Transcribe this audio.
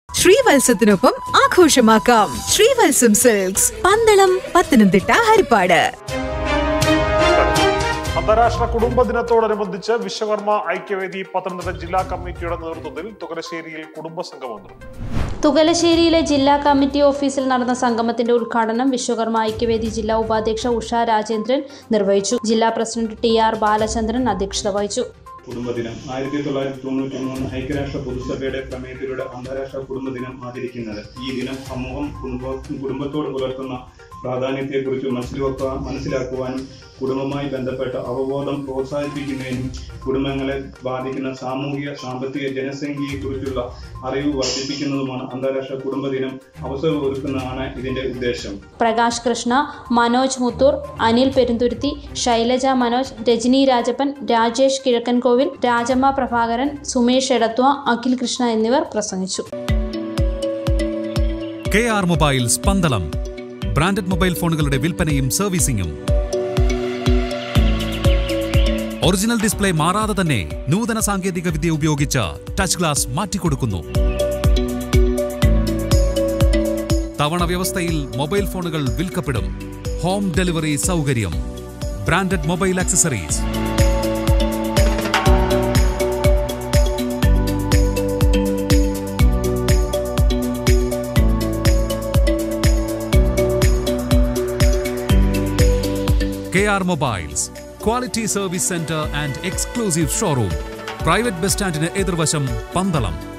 ശ്രീവത്സത്തിനൊപ്പം ആഘോഷമാക്കാം ശ്രീവത്സം സിൽക്സ് പന്തളം പത്തനംതിട്ട ഹരിപ്പാട് അന്താരാഷ്ട്ര കുടുംബ ദിനത്തോടനുബന്ധിച്ച് വിശ്വകർമ്മ ഐക്യവേദി പത്തനംതിട്ട ജില്ലാ കമ്മിറ്റിയുടെ നേതൃത്വത്തിൽ തുകലശ്ശേരിയിൽ കുടുംബ സംഗമം നടന്നു തുകലശ്ശേരിയിലെ ജില്ലാ കമ്മിറ്റി ഓഫീസിൽ നടന്ന സംഗമത്തിന്റെ ഉദ്ഘാടനം വിശ്വകർമ്മ ഐക്യവേദി ജില്ലാ ഉപാധ്യക്ഷ ഉഷ രാജേന്ദ്രൻ നിർവഹിച്ചു ജില്ലാ പ്രസിഡന്റ് ടി ആർ ബാലചന്ദ്രൻ അധ്യക്ഷത വഹിച്ചു കുടുംബദിനം ആയിരത്തി തൊള്ളായിരത്തി തൊണ്ണൂറ്റി മൂന്ന് ഐക്യരാഷ്ട്ര പൊതുസഭയുടെ പ്രമേയത്തിലൂടെ അന്താരാഷ്ട്ര കുടുംബദിനം ആചരിക്കുന്നത് ഈ ദിനം സമൂഹം കുടുംബ കുടുംബത്തോട് പുലർത്തുന്ന പ്രാധാന്യത്തെക്കുറിച്ച് മനസ്സിലാക്കുക മനസ്സിലാക്കുവാനും കുടുംബവുമായി ബന്ധപ്പെട്ട അവബോധം പ്രോത്സാഹിപ്പിക്കുന്നതിനും കുടുംബങ്ങളെ ബാധിക്കുന്ന സാമൂഹിക സാമ്പത്തിക ജനസംഖ്യയെക്കുറിച്ചുള്ള അറിവ് വർദ്ധിപ്പിക്കുന്നതുമാണ് അന്താരാഷ്ട്ര കുടുംബദിനം അവസരം ഒരുക്കുന്നതാണ് ഇതിന്റെ ഉദ്ദേശം പ്രകാശ് കൃഷ്ണ മനോജ് മുത്തൂർ അനിൽ പെരുന്തുരുത്തി ശൈലജ മനോജ് രജനി രാജപ്പൻ രാജേഷ് കിഴക്കൻകോവിൽ രാജമ്മ പ്രഭാകരൻ സുമേഷ് എടത്വ അഖിൽ കൃഷ്ണ എന്നിവർ പ്രസംഗിച്ചു K R mobiles Pandalam branded mobile ഫോണുകളുടെ വിൽപ്പനയും സർവീസിംഗും ഒറിജിനൽ ഡിസ്പ്ലേ മാറാതെ തന്നെ നൂതന സാങ്കേതിക വിദ്യ ഉപയോഗിച്ച് ടച്ച് ഗ്ലാസ് മാറ്റിക്കൊടുക്കുന്നു തവണ വ്യവസ്ഥയിൽ മൊബൈൽ ഫോണുകൾ വിൽക്കപ്പെടും ഹോം ഡെലിവറി സൗകര്യം branded mobile accessories KR Mobiles, Quality Service Center and Exclusive Showroom. Private bus സ്റ്റാൻഡിന് എതിർവശം പന്തളം